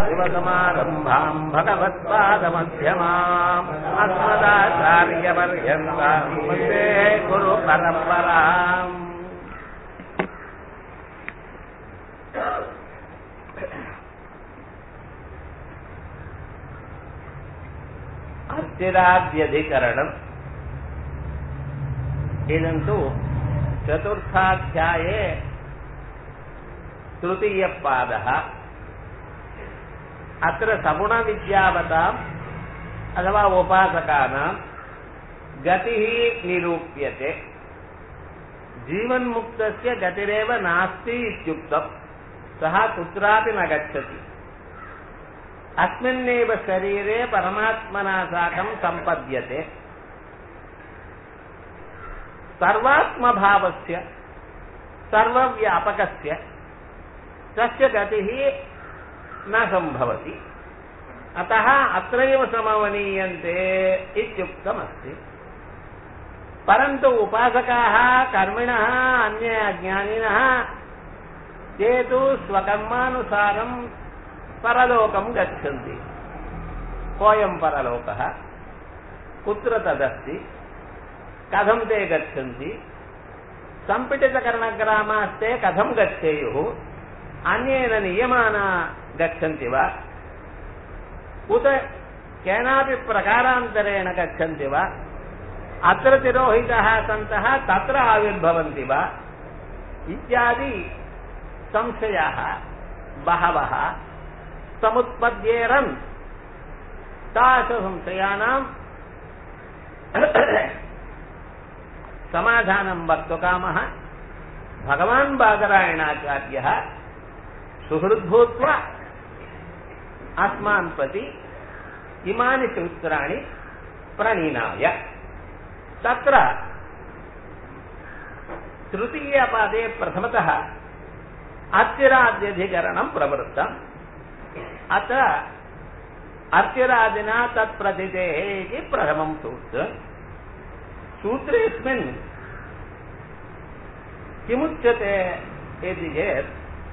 सदाशिवसमारम्भाम् भगवत्पादमध्यमाम् अस्मदाचार्यपर्यन्ताम् वन्दे गुरुपरम्पराम् अस्थिराद्यधिकरणम् इदं तु चतुर्थाध्याये तृतीयपादः अत्र सगुणविद्यावताम् अथवा उपासकानां गतिः निरूप्यते जीवन्मुक्तस्य गतिरेव नास्ति इत्युक्तम् सः कुत्रापि न गच्छति अस्मिन्नेव शरीरे परमात्मना साकं सम्पद्यते सर्वात्मभावस्य सर्वव्यापकस्य तस्य गतिः न सम्भवति अतः अत्रैव समवनीयन्ते इत्युक्तमस्ति परन्तु उपासकाः कर्मिणः अन्ये अज्ञानिनः ते तु स्वकर्मानुसारं परलोकं गच्छन्ति कोऽयं परलोकः कुत्र तदस्ति कथं ते गच्छन्ति सम्पिटितकर्णग्रामास्ते कथं गच्छेयुः अन्येन नियमाना गच्छन्ति वा उत केनापि प्रकारान्तरेण गच्छन्ति वा अत्र तिरोहितः सन्तः तत्र आविर्भवन्ति वा इत्यादि संशयाः बहवः समुत्पद्येरन् तादृशसंशयानां समाधानं वक्तुकामः भगवान् बादरायणाचार्यः सुहृद्भूत्वा अस्मान् प्रति इमानि सूत्राणि प्रणीनाय तत्र तृतीयपादे प्रथमतः अर्चिराद्यधिकरणं प्रवृत्तम् अत्र अर्चिरादिना तत्प्रतितेः इति प्रथमं सूत्रम् सूत्रेऽस्मिन् किमुच्यते इति चेत्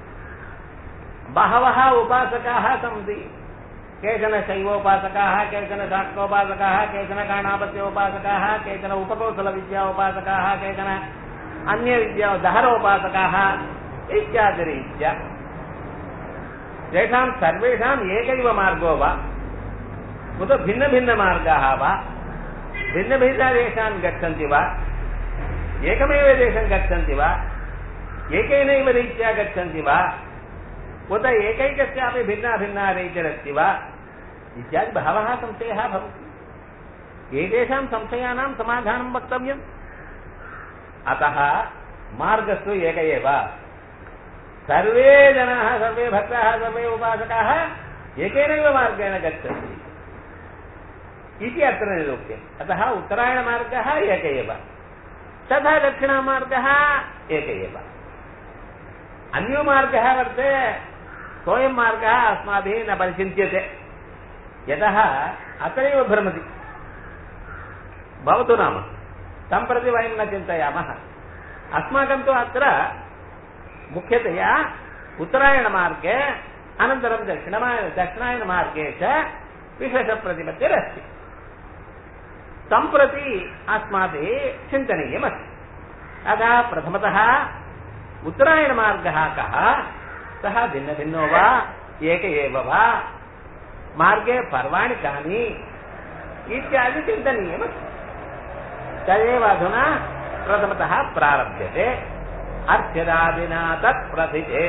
बहवः उपासकाः सन्ति केचन शैवोपासकाः केचन शाक्तोपासकाः केचन काणापत्योपासकाः केचन उपकौशलविद्याोपासकाः केचन अन्यविद्या दहरोपासकाः इत्यादिरीत्या तेषां सर्वेषाम् एकैव मार्गो वा उत भिन्नभिन्नमार्गाः वा भिन्नभिन्नदेशान् गच्छन्ति वा एकमेव देशं गच्छन्ति वा एकेनैव रीत्या गच्छन्ति वा उत एकैकस्यापि भिन्ना भिन्ना रीतिरस्ति वा इत्यादि बहवः संशयाः भवन्ति एतेषां संशयानां समाधानं वक्तव्यम् अतः मार्गस्तु एक एव सर्वे जनाः सर्वे भक्ताः सर्वे उपासकाः एकेनैव मार्गेण गच्छन्ति इति अत्र निरूप्यते अतः उत्तरायणमार्गः एक एव तथा दक्षिणमार्गः एक एव अन्यो मार्गः वर्तते सोऽयं मार्गः अस्माभिः न परिचिन्त्यते यतः अत्रैव भ्रमति भवतु नाम तं प्रति वयं न चिन्तयामः अस्माकं तु अत्र मुख्यतया उत्तरायणमार्गे अनन्तरं दक्षिणमा दक्षिणायनमार्गे च विशेषप्रतिपत्तिरस्ति तं प्रति अस्माभिः चिन्तनीयमस्ति अतः प्रथमतः उत्तरायणमार्गः कः सः भिन्नभिन्नो वा एक एव वा मार्गे पर्वाणि कानि इत्यादि चिन्तनीयमस्ति तदेव अधुना प्रथमतः प्रारभ्यते अर्चिरादिना तत्प्रथिते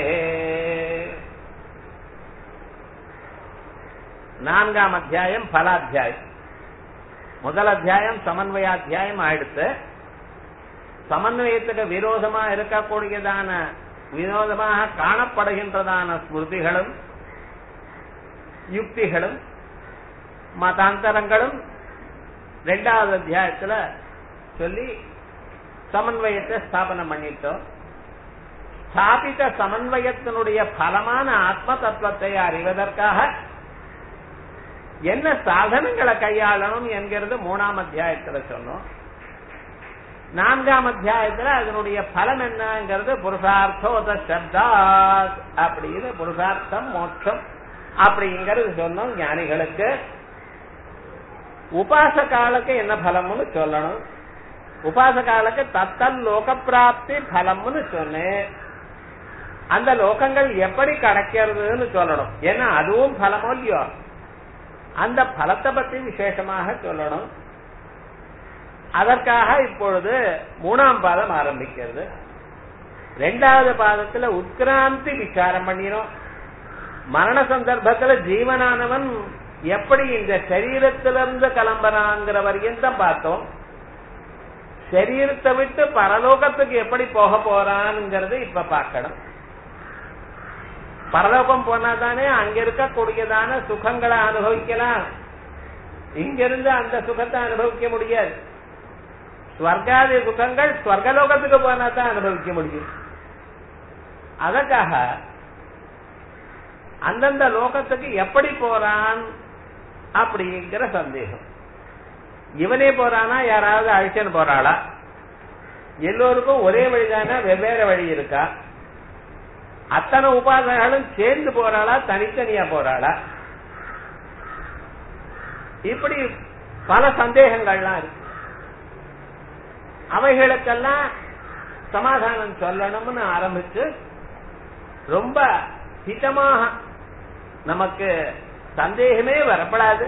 நான்காம் அத்தியாயம் பலாத்தியாயம் முதல் அத்தியாயம் சமன்வயாத்தியாயம் ஆயிடுத்து சமன்வயத்துக்கு விரோதமா இருக்கக்கூடியதான வினோதமாக காணப்படுகின்றதான ஸ்மிருதிகளும் யுக்திகளும் மதாந்தரங்களும் ரெண்டாவது அத்தியாயத்துல சொல்லி சமன்வயத்தை ஸ்தாபனம் பண்ணிட்டோம் ஸ்தாபித்த சமன்வயத்தினுடைய பலமான ஆத்ம தத்துவத்தை அறிவதற்காக என்ன சாதனங்களை கையாளணும் என்கிறது மூணாம் அத்தியாயத்துல சொன்னோம் நான்காம் அத்தியாயத்துல அதனுடைய பலம் என்னங்கிறது புருஷார்த்தோத சப்தாத் அப்படின்னு புருஷார்த்தம் மோட்சம் அப்படிங்கிறது சொன்னோம் ஞானிகளுக்கு உபாசகாலுக்கு என்ன பலம்னு சொல்லணும் உபாசகாலுக்கு தத்தல் லோக பிராப்தி பலம்னு சொன்னேன் அந்த லோகங்கள் எப்படி கிடைக்கிறதுன்னு சொல்லணும் ஏன்னா அதுவும் பலமோ இல்லையோ அந்த பலத்தை பத்தி விசேஷமாக சொல்லணும் அதற்காக இப்பொழுது மூணாம் பாதம் ஆரம்பிக்கிறது ரெண்டாவது பாதத்துல உட்கிராந்தி விசாரம் பண்ணினோம் மரண சந்தர்ப்பத்துல ஜீவனானவன் எப்படி இந்த சரீரத்திலிருந்து கிளம்புறாங்கிற வரையும் தான் பார்த்தோம் சரீரத்தை விட்டு பரலோகத்துக்கு எப்படி போக போறான்ங்கிறது இப்ப பார்க்கணும் பரலோகம் போனா தானே அங்க இருக்கக்கூடியதான சுகங்களை அனுபவிக்கலாம் இங்கிருந்து அந்த சுகத்தை அனுபவிக்க முடியாது ஸ்வர்காதி சுகங்கள் ஸ்வர்கலோகத்துக்கு போனா தான் அனுபவிக்க முடியும் அதற்காக அந்தந்த லோகத்துக்கு எப்படி போறான் அப்படிங்கிற சந்தேகம் இவனே போறானா யாராவது அழிச்சன்னு போறாளா எல்லோருக்கும் ஒரே வழிதானா வெவ்வேறு வழி இருக்கா அத்தனை உபாசனைகளும் சேர்ந்து போறாளா தனித்தனியா போறாளா இப்படி பல சந்தேகங்கள்லாம் இருக்கு அவைகளுக்கெல்லாம் சமாதானம் சொல்லணும்னு ஆரம்பிச்சு ரொம்ப ஹிதமாக நமக்கு சந்தேகமே வரப்படாது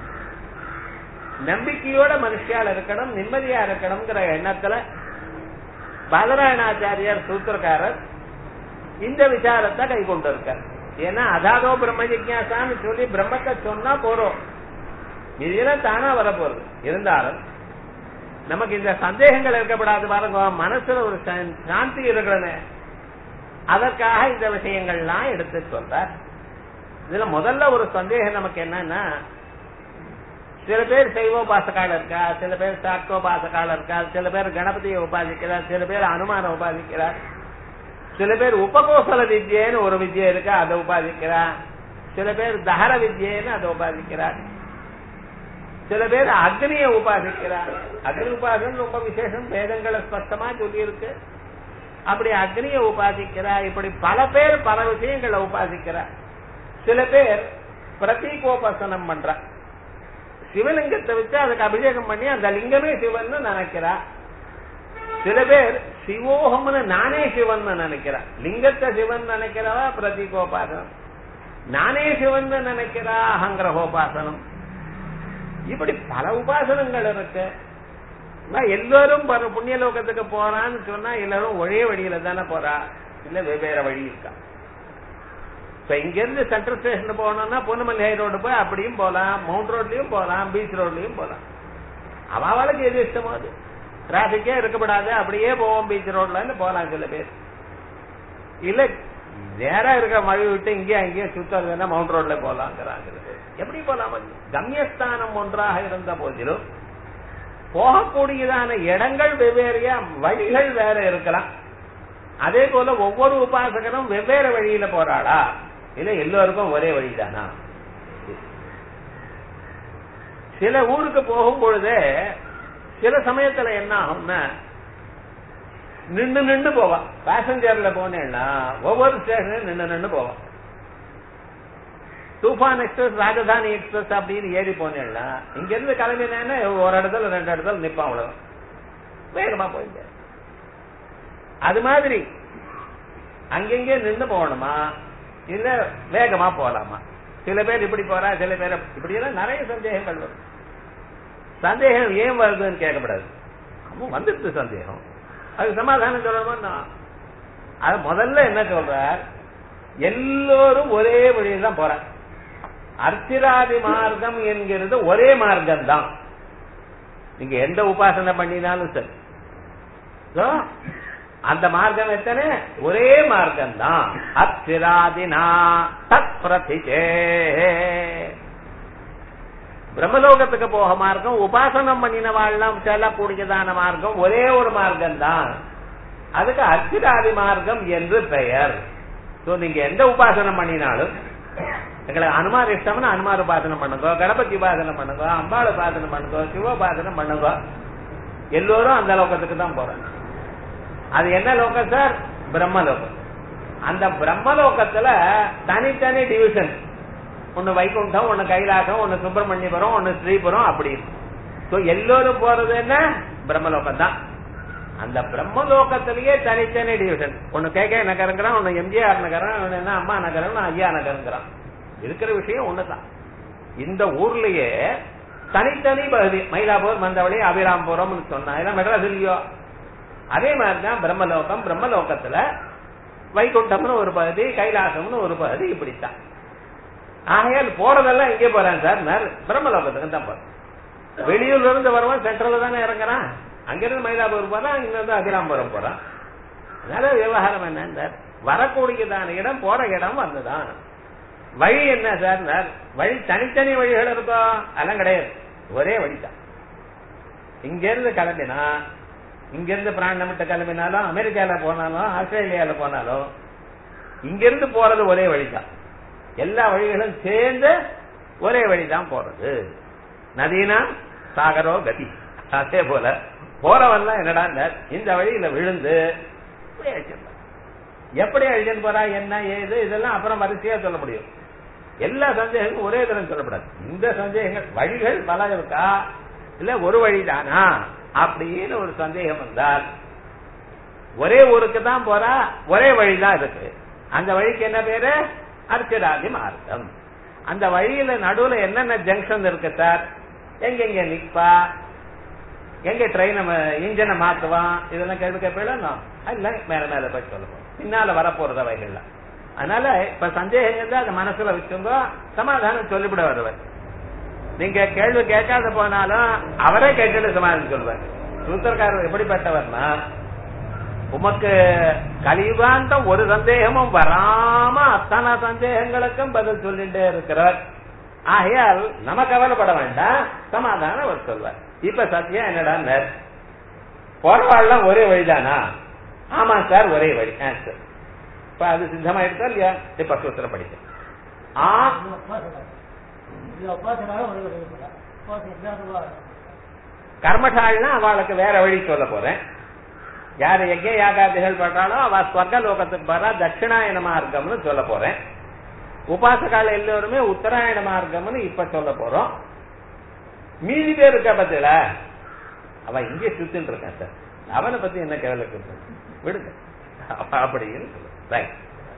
நம்பிக்கையோட மனுஷியால் இருக்கணும் நிம்மதியா இருக்கணுங்கிற எண்ணத்துல பாதராயணாச்சாரியார் சூத்திரக்காரர் இந்த விசாரத்தை கை கொண்டு இருக்கார் ஏன்னா அதாதோ பிரம்ம ஜிக்யாசான்னு சொல்லி பிரம்மத்தை சொன்னா போறோம் இதெல்லாம் தானா வரப்போறது இருந்தாலும் நமக்கு இந்த சந்தேகங்கள் இருக்கப்படாது பாருங்க மனசுல ஒரு சாந்தி இருக்கணுமே அதற்காக இந்த விஷயங்கள்லாம் எடுத்து சொல்றார் இதுல முதல்ல ஒரு சந்தேகம் நமக்கு என்னன்னா சில பேர் சைவோபாசகால இருக்கா சில பேர் சாக்தோபாசகால இருக்கா சில பேர் கணபதியை உபாதிக்கிறார் சில பேர் அனுமான உபாதிக்கிறார் சில பேர் உபகோசல வித்யன்னு ஒரு வித்யை இருக்கு அதை உபாதிக்கிறார் சில பேர் தகர வித்யன்னு அதை உபாதிக்கிறார் சில பேர் அக்னியை உபாதிக்கிறார் அக்னி உபாசனம் ரொம்ப விசேஷம் வேதங்களை ஸ்பஷ்டமா சொல்லி இருக்கு அப்படி அக்னியை உபாதிக்கிறார் இப்படி பல பேர் பல விஷயங்களை உபாதிக்கிறார் சில பேர் பிரதீகோபாசனம் பண்ற சிவலிங்கத்தை வச்சு அதுக்கு அபிஷேகம் பண்ணி அந்த லிங்கமே சிவன் நினைக்கிறா சில பேர் சிவோகம்னு நானே சிவன் நினைக்கிறா லிங்கத்தை சிவன் நினைக்கிறவா பிரதீகோபாசனம் நானே சிவன் நினைக்கிறா அகங்கிரகோபாசனம் இப்படி பல உபாசனங்கள் இருக்கு எல்லாரும் புண்ணிய லோகத்துக்கு போறான்னு சொன்னா எல்லாரும் ஒரே வழியில தானே போறா இல்ல வெவ்வேறு வழி இருக்கா இப்ப இங்க இருந்து சென்ட்ரல் ஸ்டேஷன் போனோம்னா பொன்னுமலை ரோடு போய் அப்படியும் போலாம் மவுண்ட் ரோட்லயும் போலாம் பீச் ரோட்லயும் போலாம் அவளுக்கு எது இஷ்டமோ அது டிராபிக்கே இருக்கப்படாது அப்படியே போவோம் பீச் ரோட்ல போலாம் சில பேர் இல்ல நேரா இருக்க மழை விட்டு இங்கே அங்கேயே சுத்தறதுன்னா மவுண்ட் ரோட்ல போலாங்கிறாங்க எப்படி போலாம் கம்யஸ்தானம் ஒன்றாக இருந்த போதிலும் போகக்கூடியதான இடங்கள் வெவ்வேறையா வழிகள் வேற இருக்கலாம் அதே போல ஒவ்வொரு உபாசகரும் வெவ்வேறு வழியில போறாளா இல்ல எல்லோருக்கும் ஒரே வழிதானா சில ஊருக்கு போகும் பொழுது சில சமயத்துல என்ன ஆகும்னா நின்று நின்று போவான் பேசஞ்சர்ல போனேன்னா ஒவ்வொரு ஸ்டேஷனும் நின்று நின்று போவான் தூஃபான் எக்ஸ்பிரஸ் ராஜதானி எக்ஸ்பிரஸ் அப்படின்னு ஏறி போனேன்னா இங்க இருந்து கிளம்பினேன்னா ஒரு இடத்துல ரெண்டு இடத்துல நிப்பான் அவ்வளவு வேகமா போயிங்க அது மாதிரி அங்கெங்கே நின்று போகணுமா இல்ல வேகமா போலாமா சில பேர் இப்படி போறா சில பேர் இப்படி எல்லாம் நிறைய சந்தேகங்கள் வரும் சந்தேகம் ஏன் வருதுன்னு கேட்கப்படாது அவன் வந்துடுது சந்தேகம் அது சமாதானம் சொல்லணுமா அது முதல்ல என்ன சொல்றார் எல்லோரும் ஒரே வழியில் தான் போறாங்க அர்ச்சிராதி மார்க்கம் என்கிறது ஒரே மார்க்கம் தான் நீங்க எந்த உபாசனை பண்ணினாலும் சரி அந்த மார்க்கம் எத்தனை ஒரே மார்க்கம் தான் அத்திராதினா தத் பிரதிஜே பிரம்மலோகத்துக்கு போக மார்க்கம் உபாசனம் பண்ணினவாழ்லாம் செல்லக்கூடியதான மார்க்கம் ஒரே ஒரு மார்க்கம் தான் அதுக்கு அத்திராதி மார்க்கம் என்று பெயர் நீங்க எந்த உபாசனம் பண்ணினாலும் எங்களுக்கு அனுமார் இஷ்டம்னா அனுமார் உபாசனம் பண்ணுங்க கணபதி உபாசனம் பண்ணுங்க அம்பாள் உபாசனம் பண்ணுங்க சிவ உபாசனம் பண்ணுங்க எல்லோரும் அந்த லோகத்துக்கு தான் போறாங்க அது என்ன லோகம் சார் பிரம்மலோகம் அந்த பிரம்மலோகத்துல தனித்தனி டிவிஷன் ஒண்ணு வைகுண்டம் ஒண்ணு கைலாசம் ஒண்ணு சுப்பிரமணியபுரம் ஒண்ணு ஸ்ரீபுரம் அப்படி சோ எல்லோரும் போறது என்ன பிரம்மலோகம் தான் அந்த பிரம்மலோகத்திலேயே தனித்தனி டிவிஷன் ஒண்ணு கே கே நகருங்கிறான் ஒண்ணு எம்ஜிஆர் நகரம் ஒண்ணு என்ன அம்மா நகரம் ஐயா நகருங்கிறான் இருக்கிற விஷயம் ஒண்ணுதான் இந்த ஊர்லயே தனித்தனி பகுதி மயிலாப்பூர் மந்தவழி அபிராம்புரம் சொன்னா இதெல்லாம் மெட்ராஸ் இல்லையோ அதே மாதிரிதான் பிரம்மலோகம் பிரம்மலோகத்துல வைகுண்டம்னு ஒரு பகுதி கைலாசம்னு ஒரு பகுதி இப்படித்தான் ஆகையால் போறதெல்லாம் எங்கே போறேன் சார் பிரம்மலோகத்துக்கு தான் போறேன் வெளியூர்ல இருந்து வருவான் சென்ட்ரல்ல தானே இறங்குறான் அங்கிருந்து மயிலாப்பூர் போறான் இங்க இருந்து அகிராம்பரம் போறான் அதனால விவகாரம் என்ன வரக்கூடியதான இடம் போற இடம் வந்துதான் வழி என்ன சார் வழி தனித்தனி வழிகள் இருக்கோ அதெல்லாம் கிடையாது ஒரே வழிதான் இங்க இருந்து கிளம்பினா இங்க இருந்து பிராண்டமிட்ட கிளம்பினாலும் அமெரிக்கால போனாலும் ஆஸ்திரேலியால போனாலும் இங்க இருந்து போறது ஒரே வழிதான் எல்லா வழிகளும் சேர்ந்து ஒரே வழிதான் போறது நதீனா சாகரோ கதி அதே போல போறவன்லாம் என்னடா இந்த வழியில விழுந்து எப்படி அழிஞ்சன் போறா என்ன ஏது இதெல்லாம் அப்புறம் வரிசையா சொல்ல முடியும் எல்லா சந்தேகங்களும் ஒரே தரம் சொல்லப்படாது இந்த சந்தேகங்கள் வழிகள் பல இருக்கா இல்ல ஒரு வழிதானா அப்படின்னு ஒரு சந்தேகம் வந்தால் ஒரே ஊருக்கு தான் போறா ஒரே வழிதான் இருக்கு அந்த வழிக்கு என்ன பேரு அர்ச்சராதி மார்க்கம் அந்த வழியில நடுவுல என்னென்ன ஜங்ஷன் இருக்கு சார் எங்கெங்க நிப்பா எங்க ட்ரெயின் இன்ஜனை மாத்துவான் இதெல்லாம் கேள்வி கேட்பீங்களா இல்ல மேல மேல போய் சொல்லுவோம் பின்னால வரப்போறது அவைகள்ல அதனால இப்ப சந்தேகம் இருந்தா அந்த மனசுல வச்சுங்க சமாதானம் சொல்லிவிட வருவார் நீங்க கேள்வி கேட்காத போனாலும் அவரே கேட்டுட்டு சமாதானம் சொல்வார் சூத்திரக்காரர் எப்படிப்பட்டவர்னா உமக்கு கலியுகாந்த ஒரு சந்தேகமும் வராம அத்தனை சந்தேகங்களுக்கும் பதில் சொல்லிட்டே இருக்கிறார் ஆகையால் நம்ம கவலைப்பட வேண்டாம் சமாதானம் அவர் சொல்வார் இப்ப சத்தியம் என்னடா போறவாள்லாம் ஒரே வழிதானா ஆமா சார் ஒரே வழி ஆன்சர் இப்ப அது சித்தமாயிடுச்சா இல்லையா இப்ப சூத்திரம் படிக்க ஆ கர்மசாலினா அவளுக்கு வேற வழி சொல்ல போறேன் யாரு எங்கே யாகாதிகள் பண்றாளோ அவ ஸ்வர்க லோகத்துக்கு போறா தட்சிணாயன மார்க்கம்னு சொல்ல போறேன் உபாசகால எல்லோருமே உத்தராயண மார்க்கம்னு இப்ப சொல்ல போறோம் மீதி பேர் இருக்கா பத்தில அவ இங்கே சுத்தின்னு இருக்கான் சார் அவனை பத்தி என்ன கேள்வி விடுங்க அப்படின்னு ரைட்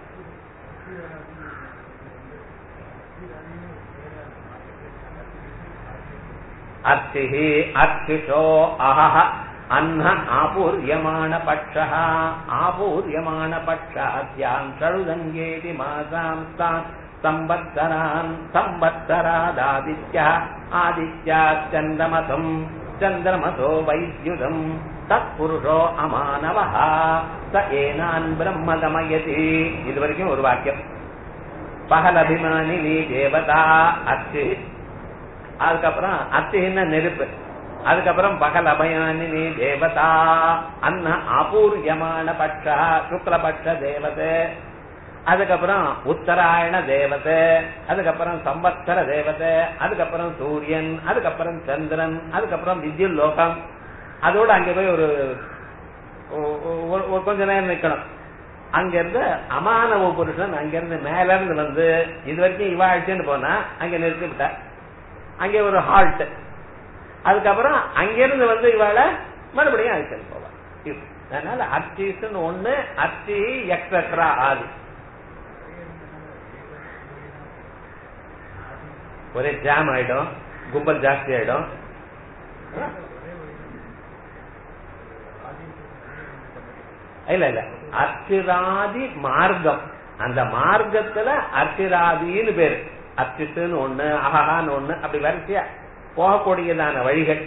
அர்த்திஹி அர்த்திஷோ அஹஹ அன்ன ஆபூர்யமான பட்சः ஆபூர்யமான பட்சாத்யாம் ஷழுதங்கேதி மாசாம் தான் சம்பத்சரான் சம்பத்சராதாதித்ய ஆதித்யாச்சந்திரமசம் சந்திரமசோ வைத்யுதம் தத்புருஷோ அமானவ ச ஏனான் பிரம்ம கமயதி இது வரைக்கும் ஒரு வாக்கியம் பகலபிமானினி தேவதா அச்சு அதுக்கப்புறம் அத்தின நெருப்பு அதுக்கப்புறம் பகல் அபயானினி தேவதா அன்ன அபூர்யமான பட்ச சுக்லபட்ச தேவதை அதுக்கப்புறம் உத்தராயண தேவதை அதுக்கப்புறம் சம்பத்சர தேவதை அதுக்கப்புறம் சூரியன் அதுக்கப்புறம் சந்திரன் அதுக்கப்புறம் வித்யுல் லோகம் அதோட அங்க போய் ஒரு கொஞ்ச நேரம் நிக்கணும் அங்கிருந்து அமானவ புருஷன் அங்கிருந்து மேல இருந்து வந்து இது வரைக்கும் இவா அழிச்சுன்னு போனா அங்க நிறுத்தி விட்டா அங்கே ஒரு ஹால்ட் அதுக்கப்புறம் அங்கிருந்து வந்து இவாள மறுபடியும் அழிச்சுன்னு போவா அதனால அர்ச்சீஸ்ன்னு ஒண்ணு அர்ச்சி எக்ஸட்ரா ஆதி ஒரே ஜாம் ஆயிடும் கும்பல் ஜாஸ்தி ஆயிடும் இல்ல இல்ல அர்ச்சிராதி மார்க்கம் அந்த மார்க்கத்துல அர்ச்சிராதின்னு பேரு அர்ச்சித்துன்னு ஒண்ணு அகஹான்னு ஒண்ணு அப்படி வரிசையா போகக்கூடியதான வழிகள்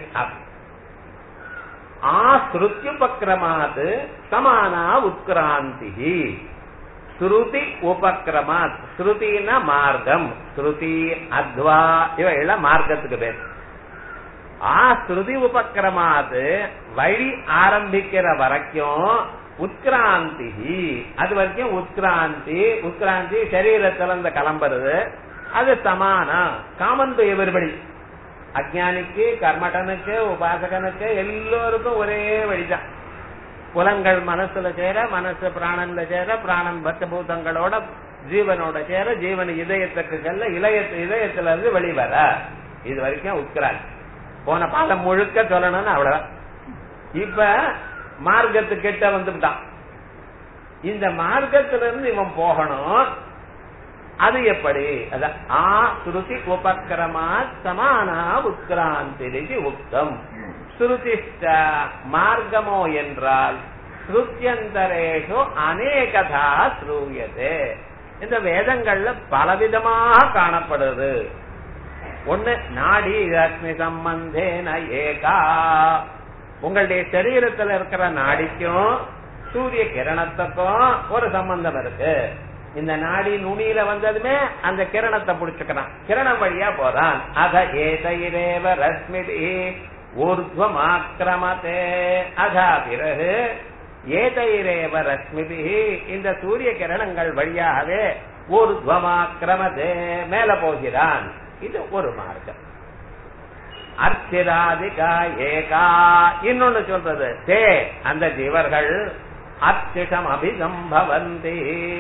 ஆஸ்ருத்யுபக்கிரமாத் சமானா உத்கிராந்தி ஸ்ருதி உபக்கிரமாத் ஸ்ருதினா மார்க்கம் ஸ்ருதி அத்வா இவைகள மார்க்கத்துக்கு பேர் ஆ ஸ்ருதி உபக்கிரமாத் வழி ஆரம்பிக்கிற வரைக்கும் உத்கிராந்தி அது வரைக்கும் உத்கிராந்தி உத்கிராந்தி சரீரத்துல இருந்து கிளம்புறது அது சமானம் காமன் டு எவரிபடி அஜானிக்கு கர்மட்டனுக்கு உபாசகனுக்கு எல்லோருக்கும் ஒரே வழிதான் புலங்கள் மனசுல சேர மனசு பிராணன்ல சேர பிராணன் பச்சபூதங்களோட ஜீவனோட சேர ஜீவன் இதயத்துக்கு செல்ல இளையத்து இதயத்துல இருந்து வெளிவர இது வரைக்கும் உட்கிறாங்க போன பாடம் முழுக்க சொல்லணும்னு அவ்வளவுதான் இப்ப மார்க்கத்து கிட்ட வந்துட்டான் இந்த மார்க்கத்துல இருந்து இவன் போகணும் அது எப்படி அதான் ஆ ஸ்ருதி உபக்கிரமா சமானா உத்கிராந்தி உக்தம் ஸ்ருதிஷ்ட மார்க்கமோ என்றால் ஸ்ருத்தியந்தரேஷு அநேகதா ஸ்ரூயதே இந்த வேதங்கள்ல பலவிதமாக காணப்படுது ஒண்ணு நாடி ரத்மி சம்பந்தேன ஏகா உங்களுடைய சரீரத்துல இருக்கிற நாடிக்கும் சூரிய கிரணத்துக்கும் ஒரு சம்பந்தம் இருக்கு இந்த நாடி நுனியில வந்ததுமே அந்த கிரணத்தை புடிச்சுக்கிறான் கிரணம் வழியா போறான் அத ஏதைரேவ ரஸ்மிபி ஊர்துவம் ஆக்கிரமத்தே அதா பிறகு ஏதைரேவ ரஸ்மிபி இந்த சூரிய கிரணங்கள் வழியாகவே ஊர்துவமாக்கிரமதே மேல போகிறான் இது ஒரு மார்க்கம் அர்ச்சிராதிகா ஏகா இன்னொன்னு சொல்றது தே அந்த ஜீவர்கள் அர்ச்சிஷம் அபிசம்பவந்தி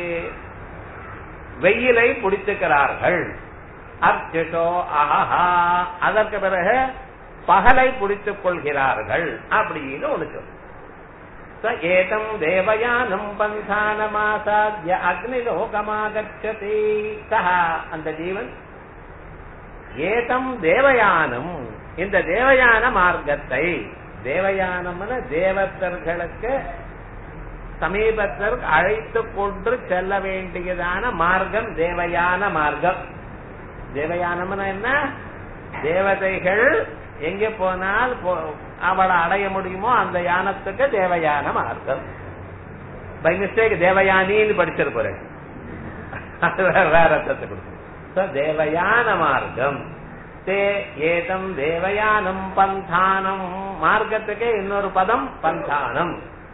வெயிலை பிடித்துக்கிறார்கள் அர்ச்சிஷோ ஆஹா அதற்கு பிறகு பகலை பிடித்துக் கொள்கிறார்கள் அப்படின்னு ஒண்ணு சொல்லு ச ஏதம் தேவயானம் பந்தானமாசாத்திய அக்னிலோகமாகச்சதி சஹா அந்த ஜீவன் ஏதம் தேவயானம் இந்த தேவயான மார்க்கத்தை தேவயானம்னு தேவத்தர்களுக்கு சமீபத்தில் அழைத்து கொண்டு செல்ல வேண்டியதான மார்க்கம் தேவயான மார்க்கம் தேவயானம்னு என்ன தேவதைகள் எங்க போனால் அவளை அடைய முடியுமோ அந்த யானத்துக்கு தேவயான மார்க்கம் பை மிஸ்டேக் தேவயானின்னு படிச்சிருப்பேன் வேற அர்த்தத்தை கொடுக்கும் தேவயான மார்க்கம் தே ஏதம் தேவயானம் பந்தானம் மார்க்கத்துக்கு இன்னொரு பதம் பந்தானம்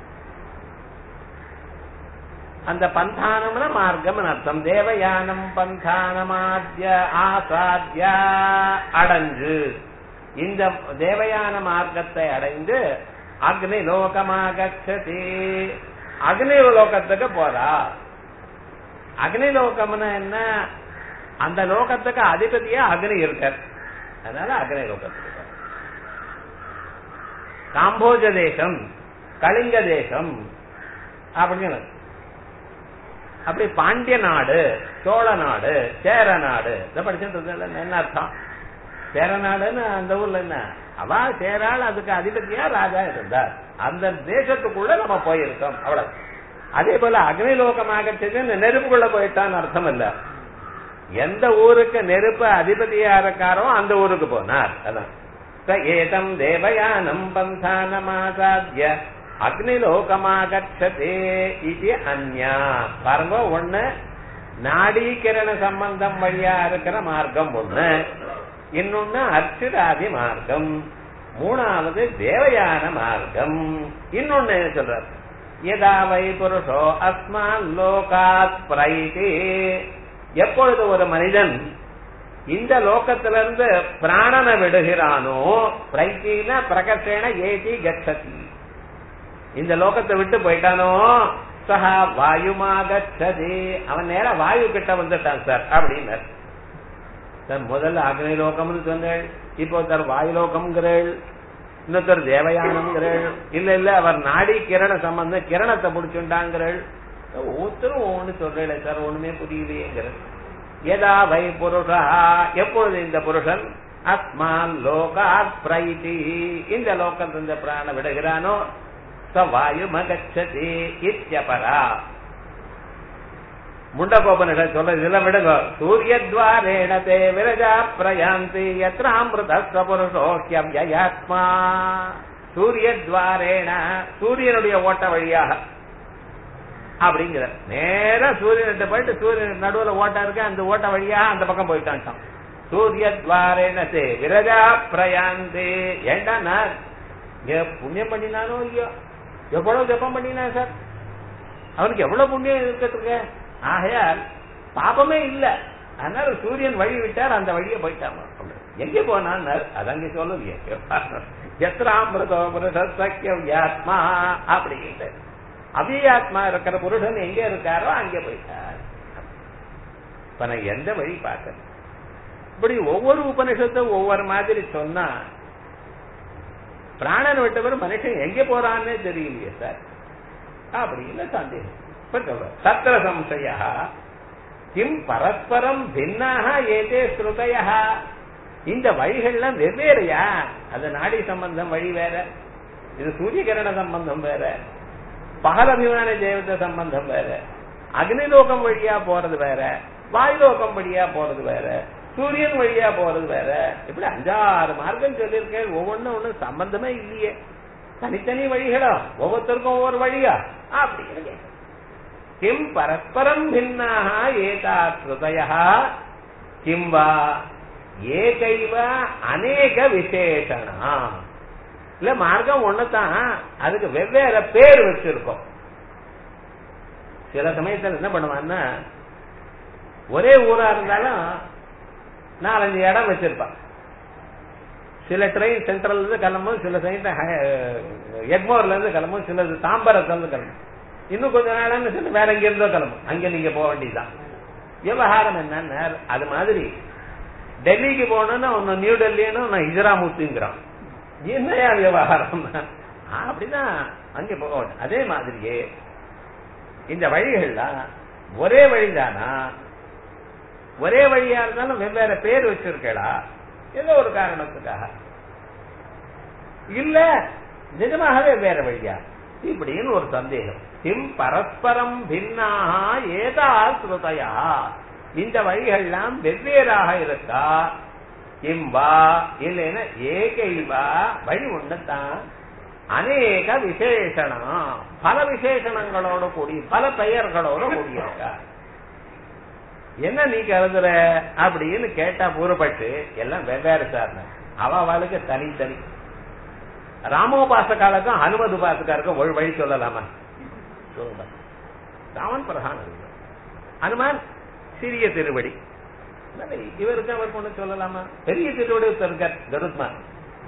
அந்த பந்தானம்னா மார்க்கம் அர்த்தம் தேவயானம் பந்தானமாத்ய ஆசாத்ய அடைஞ்சு இந்த தேவயான மார்க்கத்தை அடைந்து அக்னி லோகமாகச்சதி அக்னி லோகத்துக்கு போறா அக்னி லோகம்னா என்ன அந்த லோகத்துக்கு அதிபதியா அக்னி இருக்கார் அதனால அக்னி லோகத்துக்கு காம்போஜ தேசம் கலிங்க தேசம் அப்படின்னு அப்படி பாண்டிய நாடு சோழ நாடு சேர நாடு இதை படிச்சுட்டு என்ன அர்த்தம் சேர நாடுன்னு அந்த ஊர்ல என்ன அவா சேரால் அதுக்கு அதிபதியா ராஜா இருந்தார் அந்த தேசத்துக்குள்ள நம்ம போயிருக்கோம் அவ்வளவு அதே போல அக்னிலோகமாக நெருப்புக்குள்ள போயிட்டான்னு அர்த்தம் இல்ல எந்த ஊருக்கு நெருப்பு அதிபதியா இருக்காரோ அந்த ஊருக்கு போனார் அதான் ஏதம் தேவயானம் பந்தானமாசாத்திய அக்னிலோகமாகச்சதே இது அந்யா பாருங்க ஒண்ணு நாடீகரண சம்பந்தம் வழியா இருக்கிற மார்க்கம் ஒண்ணு இன்னொன்னு அர்ச்சிராதி மார்க்கம் மூணாவது தேவயான மார்க்கம் இன்னொன்னு என்ன சொல்றார் எதா வை புருஷோ அஸ்மான் லோகாத் பிரைதி எப்பொழுது ஒரு மனிதன் இந்த லோகத்திலிருந்து பிராணனை விடுகிறானோ பிரைத்தின பிரகசேன ஏதி கச்சதி இந்த லோகத்தை விட்டு போயிட்டானோ சஹா வாயுமாகச்சதி அவன் நேர வாயு கிட்ட வந்துட்டான் சார் அப்படின்னார் சார் முதல்ல அக்னி லோகம்னு சொன்னேள் இப்போ சார் வாயு லோகம்ங்கிறேள் இன்னொருத்தர் தேவயானம்ங்கிறேள் இல்ல இல்ல அவர் நாடி கிரண சம்பந்தம் கிரணத்தை முடிச்சுட்டாங்கிறேள் ஒவ்வொருத்தரும் ஒவ்வொன்னு சொல்றேன் சார் ஒண்ணுமே புரியலையேங்கிற எதா வை புருஷா எப்பொழுது இந்த புருஷன் அஸ்மான் லோகாத் பிரைதி இந்த லோகத்திலிருந்து பிராண விடுகிறானோ வாயுமகச்சதி இத்தியபரா முண்டகோபனிஷத் சொல்ற இதெல்லாம் விடுங்க சூரியத்வாரேண தே விரஜா பிரயாந்தி எத்திராமிருத புருஷோக்கியம்யாத்மா சூரியத்வாரேண சூரியனுடைய ஓட்ட வழியாக அப்படிங்கிற நேர சூரியன்கிட்ட போயிட்டு சூரியன் நடுவுல ஓட்டம் இருக்கு அந்த ஓட்ட வழியா அந்த பக்கம் போயிட்டான் சூரியத்வாரேண தே விரஜா பிரயாந்தி ஏண்டா நான் புண்ணியம் பண்ணினானோ இல்லையோ எவ்வளவு ஜப்பம் பண்ணினா சார் அவனுக்கு எவ்வளவு புண்ணியம் இருக்கிறதுக்கு ஆகையால் பாபமே இல்ல அதனால சூரியன் வழி விட்டார் அந்த வழியை போயிட்டாங்க எங்க போனான் அதங்க சொல்லலையே எத்திராமிருதோ புருஷக்கியம் யாத்மா அப்படின்ட்டு அபியாத்மா இருக்கிற புருஷன் எங்க இருக்காரோ அங்கே போயிட்டார் இப்ப நான் எந்த வழி பார்க்கறேன் இப்படி ஒவ்வொரு உபனிஷத்தும் ஒவ்வொரு மாதிரி சொன்னா பிராணன் விட்டவர் மனுஷன் எங்க போறான்னே தெரியலையே சார் அப்படின்னு சந்தேகம் இப்ப சொல்ற தத்திர சம்சய கிம் பரஸ்பரம் பின்னாக ஏதே ஸ்ருதய இந்த வழிகள்லாம் வெவ்வேறையா அது நாடி சம்பந்தம் வழி வேற இது சூரியகிரண சம்பந்தம் வேற பகலபிமான தேவத சம்பந்தம் வேற அக்னிலோகம் வழியா போறது வேற வாயுலோகம் வழியா போறது வேற சூரியன் வழியா போறது வேற இப்படி அஞ்சாறு மார்க்கம் சொல்லியிருக்கேன் ஒவ்வொன்றும் ஒன்றும் சம்பந்தமே இல்லையே தனித்தனி வழிகளா ஒவ்வொருத்தருக்கும் ஒவ்வொரு வழியா அப்படி இருக்கு கிம் பரஸ்பரம் பின்னாக ஏதா ஸ்ருதய கிம் வா ஏகைவ அநேக விசேஷனா இல்ல மார்க்கம் ஒண்ணுதான் அதுக்கு வெவ்வேறு பேர் வச்சிருக்கோம் சில சமயத்துல என்ன பண்ணுவான்னா ஒரே ஊரா இருந்தாலும் நாலஞ்சு இடம் வச்சிருப்பான் சில ட்ரெயின் சென்ட்ரல்ல இருந்து கிளம்பும் சில ட்ரெயின் எக்மோர்ல இருந்து கிளம்பும் சிலது தாம்பரத்துல இருந்து கிளம்பும் இன்னும் கொஞ்ச நாள் சொல்லி வேற எங்க இருந்தோ கிளம்பும் அங்க நீங்க போக வேண்டியதுதான் விவகாரம் என்னன்னா அது மாதிரி டெல்லிக்கு போகணும்னா ஒன்னு நியூ டெல்லின்னு நான் இஜராமூர்த்திங்கிறான் என்னையா விவகாரம் அப்படிதான் அங்க போக வேண்டாம் அதே மாதிரியே இந்த வழிகள்லாம் ஒரே வழிதானா ஒரே வழியா இருந்தாலும் வெவ்வேறு பேர் வச்சிருக்கா ஏதோ ஒரு காரணத்துக்காக இல்ல நிஜமாகவே வேற வழியா இப்படின்னு ஒரு சந்தேகம் கிம் பரஸ்பரம் பின்னாக ஏதா ஸ்ருதயா இந்த வழிகள்லாம் வெவ்வேறாக இருக்கா கிம் வா இல்லைன்னா ஏகைவா வழி ஒண்ணுதான் அநேக விசேஷணம் பல விசேஷணங்களோட கூடி பல பெயர்களோட கூடியிருக்கா என்ன நீ கருதுற அப்படின்னு கேட்டா பூரப்பட்டு எல்லாம் வெவ்வேறு சார் அவளுக்கு தனித்தனி ராமோபாசகாலுக்கும் ஹனுமது உபாசகாருக்கும் ஒரு வழி சொல்லலாமா சொல்லுங்க ராமன் பிரதான ஹனுமான் சிறிய திருவடி இவருக்கு அவர் ஒண்ணு சொல்லலாமா பெரிய திருவடி இருக்கார் கருத்மான்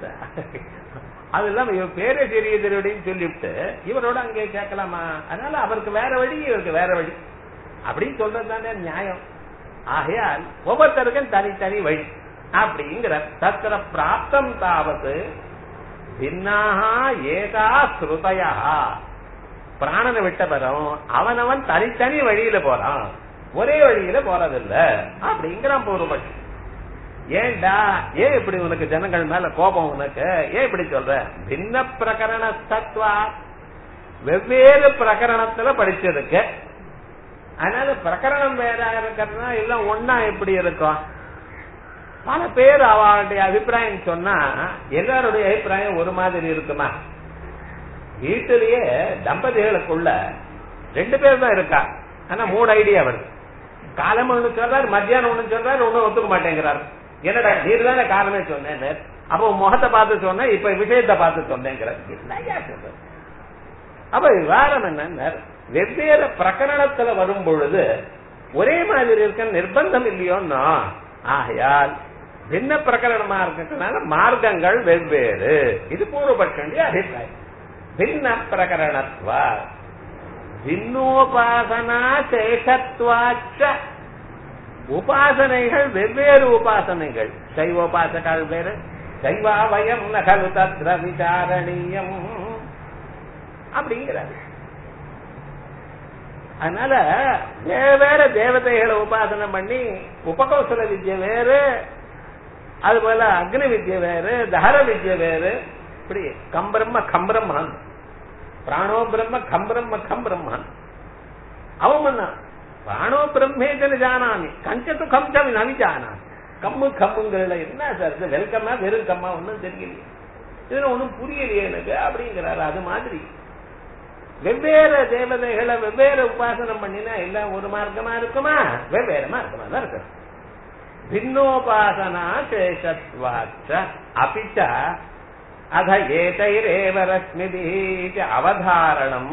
அது இல்லாம இவர் பேரே சிறிய திருவடின்னு சொல்லிவிட்டு இவரோட அங்கே கேட்கலாமா அதனால அவருக்கு வேற வழி இவருக்கு வேற வழி அப்படின்னு சொல்றது தானே நியாயம் ஆகையால் ஒவ்வொருத்தருக்கும் தனித்தனி வழி அப்படிங்கிற தத்திர பிராப்தம் தாவது பின்னாக ஏகா ஸ்ருதயா பிராணனை விட்ட பிறம் அவனவன் தனித்தனி வழியில போறான் ஒரே வழியில போறதில்ல அப்படிங்கிறான் பூர்வபட்சி ஏண்டா ஏன் இப்படி உனக்கு ஜனங்கள் மேல கோபம் உனக்கு ஏன் இப்படி சொல்ற பின்ன பிரகரண தத்துவா வெவ்வேறு பிரகரணத்துல படிச்சிருக்கு அதனால பிரகரணம் வேற இருக்கிறதுனா எல்லாம் ஒன்னா எப்படி இருக்கும் பல பேர் அவளுடைய அபிப்பிராயம் சொன்னா எல்லாருடைய அபிப்பிராயம் ஒரு மாதிரி இருக்குமா வீட்டிலேயே தம்பதிகளுக்குள்ள ரெண்டு பேர் தான் இருக்கா ஆனா மூணு ஐடியா வருது காலம் ஒண்ணு சொல்றாரு மத்தியானம் ஒண்ணு சொல்றாரு ஒண்ணு ஒத்துக்க மாட்டேங்கிறாரு என்னடா நீர் தானே காரணமே சொன்னேன் அப்போ முகத்தை பார்த்து சொன்னேன் இப்ப விஷயத்தை பார்த்து சொன்னேங்கிறார் என்னையா சொல்ற அப்ப விவாதம் என்ன வெவ்வேறு பிரகரணத்துல வரும் பொழுது ஒரே மாதிரி இருக்க நிர்பந்தம் இல்லையோன்னா ஆகையால் பின்ன பிரகரணமா இருக்கிறதுனால மார்க்கங்கள் வெவ்வேறு இது பூர்வபட்சண்டிய அபிப்பிராயம் பின்ன பிரகரணத்வா பின்னோபாசனா சேஷத்வாச்ச உபாசனைகள் வெவ்வேறு உபாசனைகள் சைவோபாசகால் வேறு சைவா வயம் நகலு தத்ர விசாரணீயம் அப்படிங்கிறார் அதனால வேற தேவதைகளை உபாசனை பண்ணி உபகௌசல வித்யை வேறு அது போல அக்னி வித்யை வேறு தஹர வித்யை வேறு இப்படி கம்பிரம்ம கம்பிரம்மான் பிராணோ பிரம்ம கம்பிரம்ம கம்பிரம்மான் அவன் பண்ணான் பிராணோ பிரம்மேஜன ஜானாமி கஞ்சத்து கம்சம் நவிஜானாமி கம்மு கம்முங்கிறதுல என்ன சார் இது வெல்கம்மா வெறும் கம்மா ஒன்றும் தெரியலையே இதுல ஒன்றும் புரியலையே எனக்கு அப்படிங்கிறாரு அது மாதிரி வெவ்வேறு தேவதைகளை வெவ்வேறு உபாசனம் பண்ணினா எல்லாம் ஒரு மார்க்கமா இருக்குமா வெவ்வேறு மார்க்கமா தான் இருக்கு பின்னோபாசனா சேஷத்வாச்ச அபிச்ச அத ஏதைரேவ ரஷ்மிதி அவதாரணம்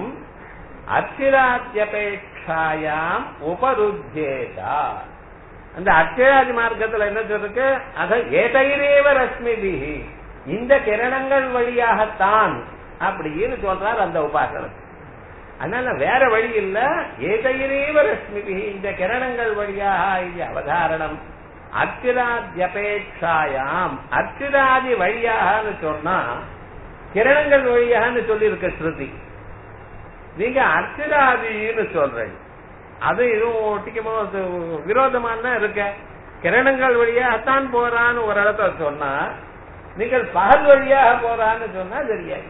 அச்சிராத்தியபேட்சாயாம் உபருத்தேதா அந்த அச்சராதி மார்க்கத்துல என்ன சொல்றது அத ஏதைரேவ ரஷ்மிதி இந்த கிரணங்கள் வழியாகத்தான் அப்படின்னு சொல்றார் அந்த உபாசனம் அதனால வேற வழி இல்ல ஏதையிலேவ ரஷ்மிபி இந்த கிரணங்கள் வழியாக இது அவதாரணம் அர்ச்சிராத்யபேட்சாயாம் அர்ச்சிராதி வழியாகனு சொன்னா கிரணங்கள் வழியாகனு சொல்லி இருக்க ஸ்ருதி நீங்க அர்ச்சிராதின்னு சொல்றீங்க அது இதுவும் ஒட்டிக்குமோ அது விரோதமான தான் இருக்க கிரணங்கள் வழியாகத்தான் போறான்னு ஒரு இடத்துல சொன்னா நீங்கள் பகல் வழியாக போறான்னு சொன்னா தெரியாது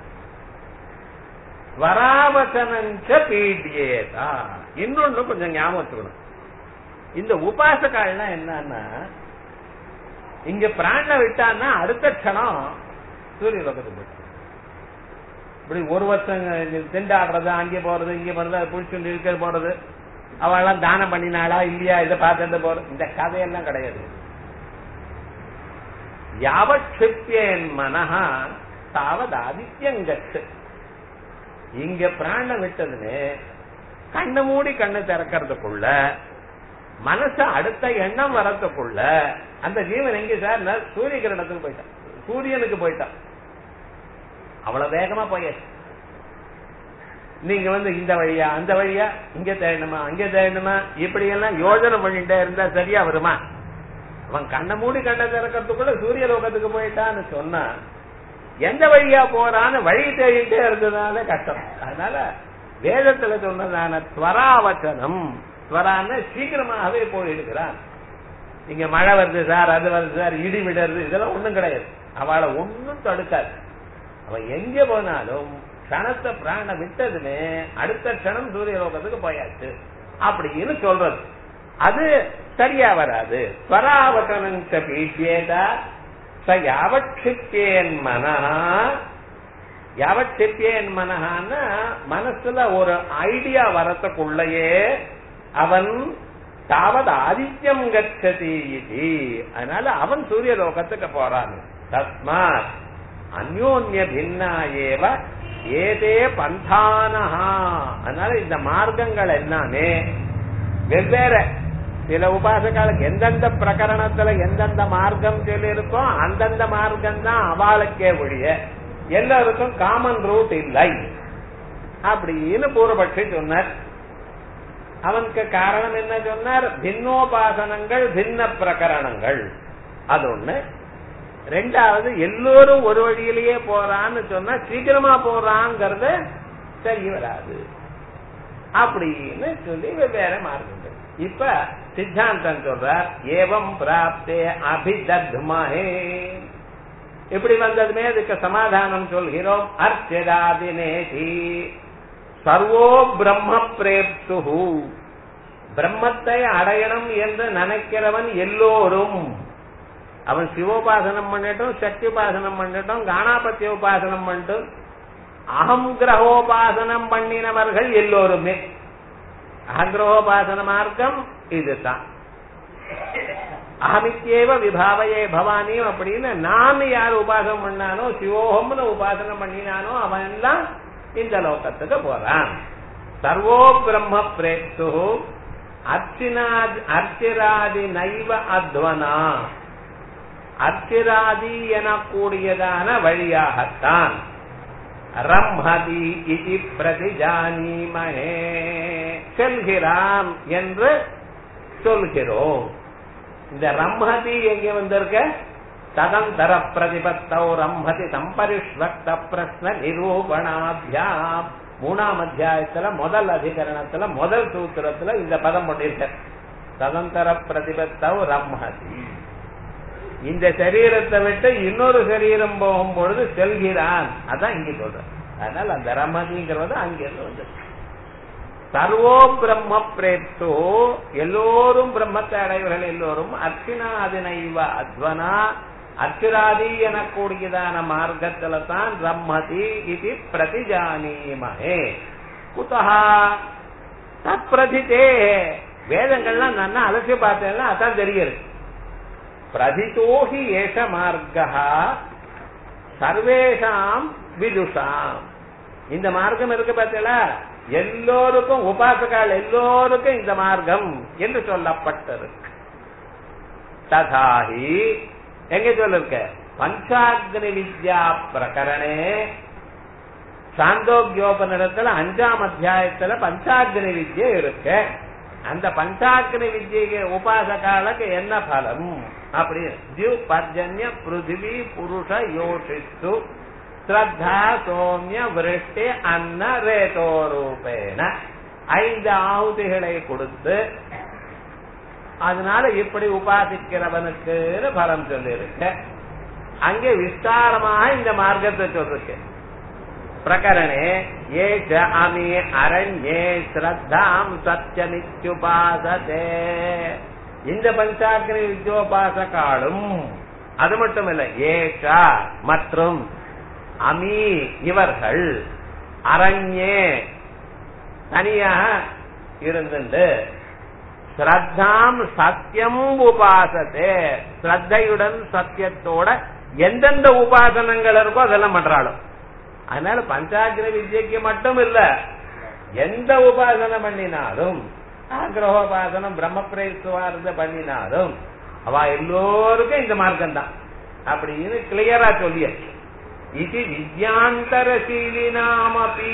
வராவசனஞ்ச பீடியேதா இன்னொன்னு கொஞ்சம் ஞாபகம் வச்சுக்கணும் இந்த உபாசகால்னா என்னன்னா இங்க பிராண விட்டான்னா அடுத்த க்ஷணம் சூரிய லோகத்துக்கு போயிட்டு இப்படி ஒரு வருஷம் திண்டாடுறது அங்கே போறது இங்க போறது அதை புடிச்சு இருக்க போறது அவெல்லாம் தானம் பண்ணினாளா இல்லையா இதை பார்த்துட்டு போறது இந்த கதையெல்லாம் கிடையாது யாவட்சிப்பியன் மனஹா தாவது ஆதித்யங்கச்சு இங்க பிராண விட்டதுன்னு கண்ணு மூடி கண்ணு திறக்கிறதுக்குள்ள மனசு அடுத்த எண்ணம் வரத்துக்குள்ள அந்த ஜீவன் எங்க சார் சூரிய கிரணத்துக்கு போயிட்டான் சூரியனுக்கு போயிட்டான் அவ்வளவு வேகமா போயாச்சு நீங்க வந்து இந்த வழியா அந்த வழியா இங்க தேடணுமா அங்க தேடணுமா இப்படி எல்லாம் யோஜனை பண்ணிட்டே இருந்தா சரியா வருமா அவன் கண்ணை மூடி கண்ணை திறக்கிறதுக்குள்ள சூரிய லோகத்துக்கு போயிட்டான்னு சொன்னா எந்த வழியா போறான்னு வழி தேடிட்டே இருந்ததுனால கஷ்டம் அதனால வேதத்துல சொன்னதான ஸ்வராவச்சனம் ஸ்வரான்னு சீக்கிரமாகவே போயிடுகிறான் இங்க மழை வருது சார் அது வருது சார் இடி விடுறது இதெல்லாம் ஒண்ணும் கிடையாது அவளை ஒன்னும் தடுக்காது அவன் எங்க போனாலும் கணத்தை பிராண விட்டதுன்னு அடுத்த கணம் சூரிய லோகத்துக்கு போயாச்சு அப்படின்னு சொல்றது அது சரியா வராது ஸ்வராவச்சனங்க பீட்டியேதா ச யாவட்சிப்பியேன் மனஹா யாவட்சிப்பியேன் மனஹான்னா மனசுல ஒரு ஐடியா வரத்துக்குள்ளேயே அவன் தாவது ஆதித்யம் கச்சதி இது அதனால அவன் சூரிய லோகத்துக்கு போறான் தஸ்மாத் அந்யோன்ய பின்னா ஏவ ஏதே பந்தானஹா அதனால இந்த மார்க்கங்கள் எல்லாமே வெவ்வேறு சில உபாசகாலுக்கு எந்தெந்த பிரகரணத்துல எந்தெந்த மார்க்கம் சொல்லி இருக்கோ அந்தந்த மார்க்கம் தான் அவளுக்கே ஒழிய எல்லாருக்கும் காமன் ரூட் இல்லை அப்படின்னு பூர்வபட்சி சொன்னார் அவனுக்கு காரணம் என்ன சொன்னார் பின்னோபாசனங்கள் பின்ன பிரகரணங்கள் அது ஒண்ணு ரெண்டாவது எல்லோரும் ஒரு வழியிலேயே போறான்னு சொன்னா சீக்கிரமா போறாங்கிறது சரி வராது அப்படின்னு சொல்லி வெவ்வேறு மார்க்கங்கள் இப்ப சித்தாந்தம் சொல்றார் ஏவம் பிராப்தே அபிதத்மஹே இப்படி வந்ததுமே அதுக்கு சமாதானம் சொல்கிறோம் அர்ச்சதாதினேதி சர்வோ பிரம்ம பிரேப்து பிரம்மத்தை அடையணும் என்று நினைக்கிறவன் எல்லோரும் அவன் சிவோபாசனம் பண்ணட்டும் சக்தி உபாசனம் பண்ணட்டும் கானாபத்திய உபாசனம் பண்ணட்டும் அகம் கிரகோபாசனம் பண்ணினவர்கள் எல்லோருமே அகங்கிரகோபாசன மார்க்கம் இதுதான் அகமித்யேவ விபாவையே பவானி அப்படின்னு நான் யார் உபாசனம் பண்ணானோ சிவோகம்னு உபாசனம் பண்ணினானோ அவன் எல்லாம் இந்த லோகத்துக்கு போறான் சர்வோ பிரம்ம பிரேப்து அர்ச்சினாதி அர்ச்சிராதி நைவ அத்வனா அர்ச்சிராதி எனக்கூடியதான வழியாகத்தான் ரம்ஹதி இது பிரதிஜானீமஹே செல்கிறான் என்று சொல்கிறோம் இந்த ரம்ஹதி எங்க வந்திருக்க ததந்தர பிரதிபத்தௌ ரம்ஹதி சம்பரிஷ்வக்த பிரஸ்ன நிரூபணாபியாம் மூணாம் அத்தியாயத்துல முதல் அதிகரணத்துல முதல் சூத்திரத்துல இந்த பதம் பண்ணிருக்க ததந்தர பிரதிபத்தௌ ரம்ஹதி இந்த சரீரத்தை விட்டு இன்னொரு சரீரம் போகும் பொழுது செல்கிறான் அதான் இங்க சொல்றேன் அதனால அந்த ரமதிங்கிறது அங்கிருந்து வந்து சர்வோ பிரம்ம பிரேப்தோ எல்லோரும் பிரம்மத்தை அடைவர்கள் எல்லோரும் அர்ச்சினாதினைவ அத்வனா அர்ச்சிராதி எனக்கூடியதான மார்க்கத்துல தான் ரம்மதி இது பிரதிஜானீமஹே குதஹா தற்பிரதிதே வேதங்கள்லாம் நல்லா அலசி பார்த்தேன்னா அதான் தெரியுது பிரதிதோஹி ஏஷ மார்க்கா சர்வேஷாம் விதுஷாம் இந்த மார்க்கம் இருக்கு பார்த்தீங்களா எல்லோருக்கும் உபாசகால் எல்லோருக்கும் இந்த மார்க்கம் என்று சொல்லப்பட்டிருக்கு ததாஹி எங்க சொல்லிருக்க பஞ்சாக்னி வித்யா பிரகரணே சாந்தோக்கியோபனிடத்துல அஞ்சாம் அத்தியாயத்துல பஞ்சாக்னி வித்யை இருக்கு அந்த பஞ்சாக்னி வித்யை உபாசகாலுக்கு என்ன பலம் அப்படி திவ் பர்ஜன்ய பிருத்திவி புருஷ யோசித்து ஸ்ரத்தா சோமிய விருஷ்டி அன்ன ரேதோ ரூபேன ஐந்து ஆகுதிகளை கொடுத்து அதனால இப்படி உபாசிக்கிறவனுக்கு பலம் சொல்லியிருக்கு அங்கே விஸ்தாரமாக இந்த மார்க்கத்தை சொல்லிருக்கு பிரகரணே ஏ ச அமி அரண்யே ஸ்ரத்தாம் சத்தியமித்யுபாசதே இந்த பஞ்சாக்கினி வித்யோபாசகாலும் அது மட்டும் இல்ல ஏஷா மற்றும் அமி இவர்கள் அரண்யே தனியாக இருந்துண்டு ஸ்ரத்தாம் சத்தியம் உபாசத்தே ஸ்ரத்தையுடன் சத்தியத்தோட எந்தெந்த உபாசனங்கள் இருக்கோ அதெல்லாம் பண்றாலும் அதனால பஞ்சாக்கிர வித்யக்கு மட்டும் இல்ல எந்த உபாசனை பண்ணினாலும் ஆக்கிரகோபாசனம் பிரம்ம பண்ணினாலும் அவ எல்லோருக்கும் இந்த மார்க்கம் தான் அப்படின்னு கிளியரா சொல்லியாச்சு இது வித்யாந்தரசீலினாமபி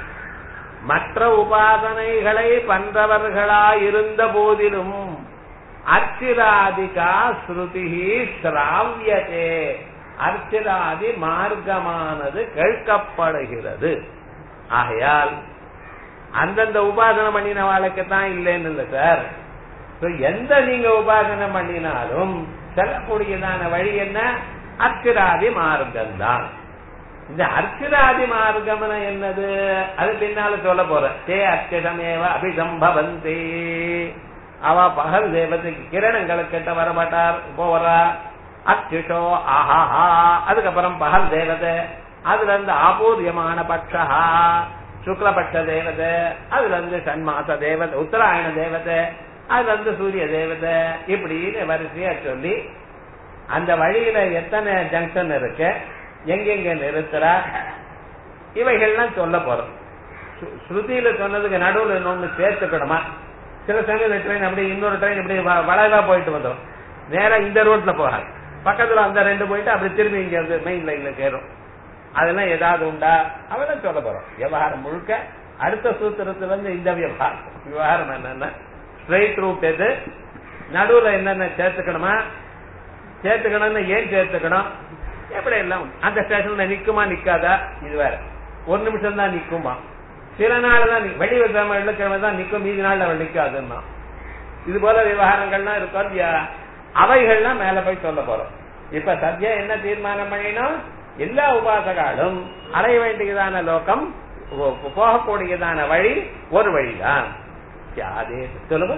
மற்ற உபாசனைகளை பண்றவர்களா இருந்த போதிலும் அர்ச்சிராதிகா ஸ்ருதி சிராவியதே அர்ச்சிராதி மார்க்கமானது கேட்கப்படுகிறது ஆகையால் அந்தந்த உபாசனை பண்ணின வாழ்க்கை தான் இல்லைன்னு இல்லை சார் எந்த நீங்க உபாசனை பண்ணினாலும் செல்லக்கூடியதான வழி என்ன அர்ச்சிராதி மார்க்கம் தான் இந்த அர்ச்சிராதி மார்க்கம் என்னது அது பின்னால சொல்ல போற தே அர்ச்சிதமேவ அபிசம்பவந்தே அவ பகல் தேவத்துக்கு கிரணங்களை கிட்ட வரமாட்டார் போவரா அச்சுஷோ ஆஹாஹா அதுக்கப்புறம் பகல் தேவதை அதுல இருந்து ஆபூர்யமான பட்சா சுக்லபட்ச தேவதை அதுல இருந்து சன்மாச தேவதை உத்தராயண தேவதை அதுல இருந்து சூரிய தேவதை இப்படின்னு வரிசையா சொல்லி அந்த வழியில எத்தனை ஜங்ஷன் இருக்கு எங்கெங்க நிறுத்துறா இவைகள்லாம் சொல்ல போறோம் ஸ்ருதியில சொன்னதுக்கு நடுவில் இன்னொன்னு சேர்த்துக்கணுமா சில சமயம் ட்ரெயின் அப்படி இன்னொரு ட்ரெயின் இப்படி வளைவா போயிட்டு வந்துடும் நேரா இந்த ரோட்ல போகாது பக்கத்துல அந்த ரெண்டு போயிட்டு அப்படி திரும்பி இங்க வந்து மெயின் லைன்ல சேரும் அதெல்லாம் ஏதாவது உண்டா அவெல்லாம் சொல்ல போறோம் விவகாரம் முழுக்க அடுத்த சூத்திரத்துல இருந்து இந்த விவகாரம் விவகாரம் என்னன்னா ஸ்ட்ரைட் ரூட் எது நடுவுல என்னென்ன சேர்த்துக்கணுமா சேர்த்துக்கணும்னு ஏன் சேர்த்துக்கணும் எப்படி எல்லாம் அந்த ஸ்டேஷன்ல நிக்குமா நிக்காதா இது வேற ஒரு நிமிஷம் தான் நிக்குமா சில நாள் தான் வெளி வெள்ளிக்கிழமை தான் நிக்கும் மீதி நாள்ல அவள் நிக்காதுன்னா இது போல விவகாரங்கள்லாம் இருக்கும் இல்லையா அவைகள்லாம் மேல போய் சொல்ல போறோம் இப்ப சத்யா என்ன தீர்மானம் பண்ணினோம் எல்லா உபாசகாலும் அடைய வேண்டியதான லோகம் போகக்கூடியதான வழி ஒரு வழிதான் அதே சொல்லுங்க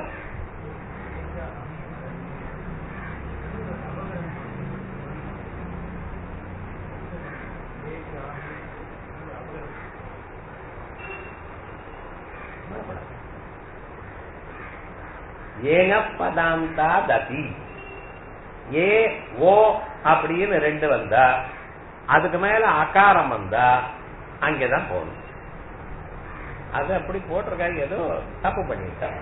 ஏன பதாந்தா ததி ஏ ஓ அப்படின்னு ரெண்டு வந்தா அதுக்கு மேல அகாரம் வந்தா அங்கதான் போகணும் அது அப்படி போட்டிருக்காங்க ஏதோ தப்பு பண்ணிட்டாங்க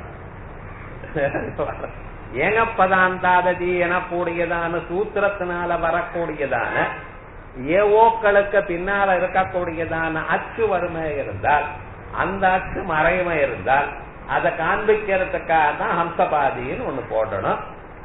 ஏகப்பதாந்தாததி எனக்கூடியதான சூத்திரத்தினால வரக்கூடியதான ஏவோக்களுக்கு பின்னால இருக்கக்கூடியதான அச்சு வறுமை இருந்தால் அந்த அச்சு மறைமை இருந்தால் அதை காண்பிக்கிறதுக்காக தான் ஹம்சபாதின்னு ஒண்ணு போடணும்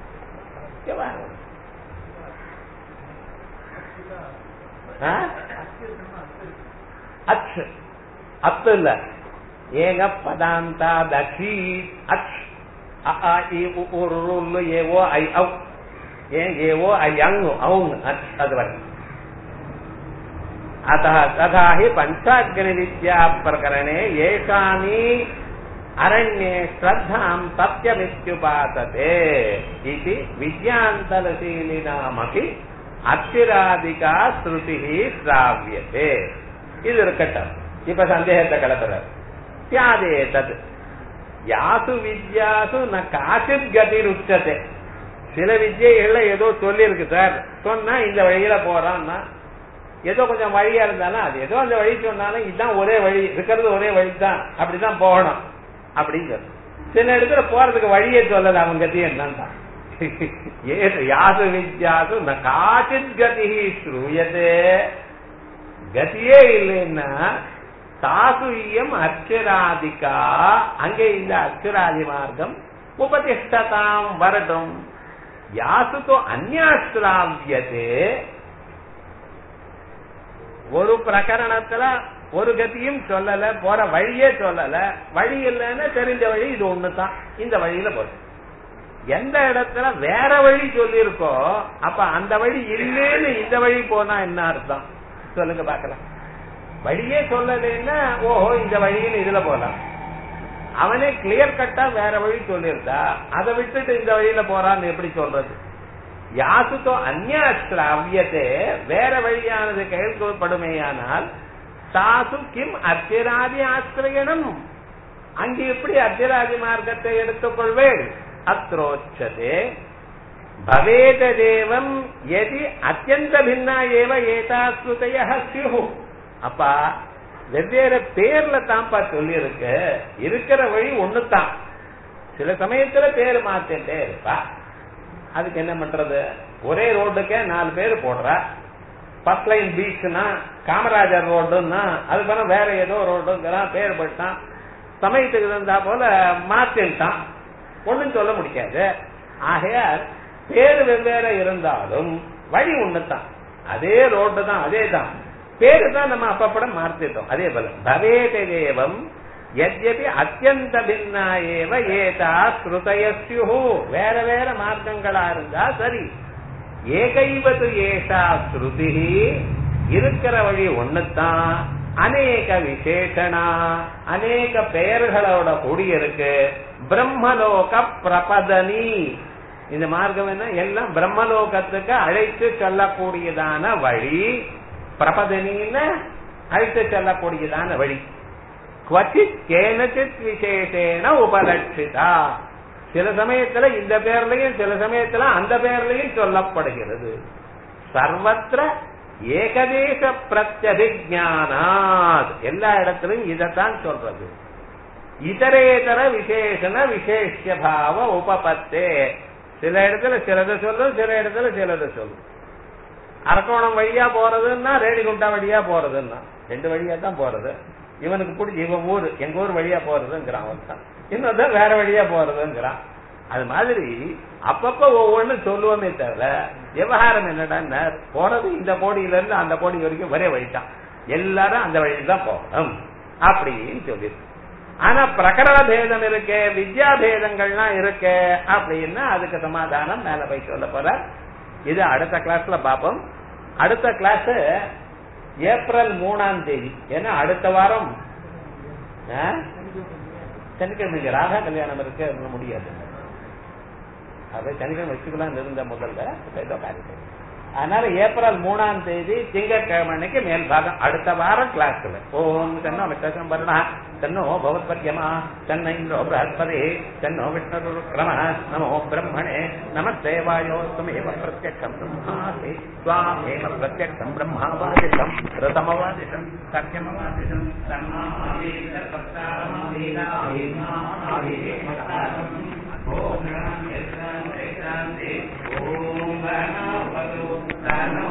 அச்சு அத்து இல்ல ஏக பதாந்தா தஷி அச் ஒரு ரூல் ஏவோ ஐ அவ் ஏன் ஏவோ ஐ அங்கு அவங்க அது வரை अतः तथा हि पञ्चाग्निविद्या प्रकरणे येषानि अरण्ये श्रद्धाम् सत्यमित्युपासते इति विद्यान्तरशीलिनामपि அத்திராதிகா ஸ்ருதி ஸ்ராவியதே இது இருக்கட்டும் இப்ப சந்தேகத்தை கலப்புறார் சியாதே தத் யாசு வித்யாசு ந காசித் கதி ருச்சதே சில வித்யைகள்ல ஏதோ சொல்லி இருக்கு சார் சொன்னா இந்த வழியில போறான்னா ஏதோ கொஞ்சம் வழியா இருந்தாலும் அது ஏதோ அந்த வழி சொன்னாலும் இதுதான் ஒரே வழி இருக்கிறது ஒரே வழி தான் அப்படிதான் போகணும் அப்படின்னு சொல்லு சில இடத்துல போறதுக்கு வழியே சொல்லல அவன் கதி என்னன்னு யாசு வித்யாசு ந காச்சித் கதி ஸ்ரூயதே கதியே இல்லைன்னா தாசு இயம் அக்ஷராதிகா அங்கே இந்த அக்ஷராதி மார்க்கம் உபதிஷ்டதாம் வரட்டும் யாசுதோ அந்யாஸ்திராவியதே ஒரு பிரகரணத்துல ஒரு கத்தியும் சொல்லல போற வழியே சொல்லல வழி இல்லைன்னா தெரிஞ்ச வழி இது ஒண்ணுதான் இந்த வழியில போறது எந்த இடத்துல வேற வழி சொல்லியிருக்கோ அப்ப அந்த வழி இல்லேன்னு இந்த வழி போனா என்ன அர்த்தம் சொல்லுங்க பாக்கலாம் வழியே சொல்லலைன்னா ஓஹோ இந்த வழின்னு இதுல போலாம் அவனே கிளியர் கட்டா வேற வழி சொல்லியிருந்தா அதை விட்டுட்டு இந்த வழியில போறான்னு எப்படி சொல்றது யாசுத்தோ அந்நியாஸ்திராவியத்தே வேற வழியானது கேட்கப்படுமேயானால் தாசு கிம் அத்திராதி ஆசிரியனும் அங்கு எப்படி அத்திராதி மார்க்கத்தை எடுத்துக்கொள்வேன் அத்ரோச்சதே பவேத தேவம் எதி அத்தியந்த பின்னா ஏவ ஏதாஸ்ருதய சியு அப்பா வெவ்வேறு பேர்ல தான்ப்பா சொல்லி இருக்கு இருக்கிற வழி ஒண்ணுதான் சில சமயத்துல பேர் மாத்திட்டே இருப்பா அதுக்கு என்ன பண்றது ஒரே ரோடுக்கே நாலு பேர் போடுறா ஃபர்ஸ்ட் லைன் பீச்னா காமராஜர் ரோடுன்னா அது பண்ண வேற ஏதோ ரோடுங்கிறான் பேர் போட்டான் சமயத்துக்கு இருந்தா போல மாத்திட்டான் ஒண்ணும் சொல்ல முடியாது ஆகையால் பேர் வெவ்வேறு இருந்தாலும் வழி ஒண்ணுதான் அதே ரோடு தான் அதே தான் பேரு தான் நம்ம அப்பப்பட மாத்திட்டோம் அதே போல பவேத தேவம் எத்யபி அத்தியந்த பின்னா ஏவ ஏதா ஸ்ருதயஸ்யு வேற வேற மார்க்கங்களா இருந்தா சரி ஏகைவது ஏஷா ஸ்ருதி இருக்கிற வழி ஒண்ணுதான் அநேக விசேஷனா அநேக பெயர்களோட கூடியிருக்கு பிரம்மலோக பிரபதனி இந்த மார்க்கம் என்ன எல்லாம் பிரம்மலோகத்துக்கு அழைத்து செல்லக்கூடியதான வழி பிரபதனின்னு அழைத்து செல்லக்கூடியதான வழி குவச்சித் கேனச்சித் விசேஷேன உபலட்சிதா சில சமயத்துல இந்த பேர்லயும் சில சமயத்துல அந்த பேர்லயும் சொல்லப்படுகிறது சர்வத்திர ஏகதேச பிரத்யபிஜானாத் எல்லா இடத்திலும் இதைத்தான் சொல்றது இதரேதர விசேஷண விசேஷ பாவ உபபத்தே சில இடத்துல சிலதை சொல்லும் சில இடத்துல சிலதை சொல்லும் அரக்கோணம் வழியா போறதுன்னா ரேடிகுண்டா வழியா போறதுன்னா ரெண்டு வழியா தான் போறது இவனுக்கு பிடிச்சி இவன் ஊர் எங்க ஊர் வழியா போறதுங்கிறான் ஒருத்தன் இன்னொருத்தன் வேற வழியா போறதுங்கிறான் அது மாதிரி அப்பப்ப ஒவ்வொன்னு சொல்லுவோமே தவிர விவகாரம் என்னடா போறது இந்த கோடியில இருந்து அந்த கோடி வரைக்கும் ஒரே வழிதான் எல்லாரும் அந்த வழியில் தான் போகணும் அப்படின்னு சொல்லியிருக்கு ஆனா பிரகரண பேதம் இருக்கு வித்யா பேதங்கள்லாம் இருக்கு அப்படின்னா அதுக்கு சமாதானம் மேல போய் சொல்ல போற இது அடுத்த கிளாஸ்ல பாப்போம் அடுத்த கிளாஸ் ஏப்ரல் மூணாம் தேதி ஏன்னா அடுத்த வாரம் சனிக்கிழமை ராதா கல்யாணம் இருக்கு முடியாது அதை சனிக்கிழமை வச்சுக்கலாம் இருந்த முதல்ல ஏதோ காரியம் அதனால ஏப்ரல் மூணாம் தேதி திங்கட்கிழமை அன்னைக்கு மேல் பாகம் அடுத்த வாரம் கிளாஸ்ல ஓம் தன்னோ மித்தம் வருணா தன்னோ பவத்பத்யமா தன்ன இந்திரோ பிரஹஸ்பதி தன்னோ விஷ்ணு கிரம நமோ பிரம்மணே நம தேவாயோ துமேவ பிரத்யக்ஷம் பிரம்மாசி ஸ்வாமேவ பிரத்யக்ஷம் பிரம்மாவாதிஷம் ரதமவாதிஷம் சத்தியமவாதிஷம் ஓம் ஓம்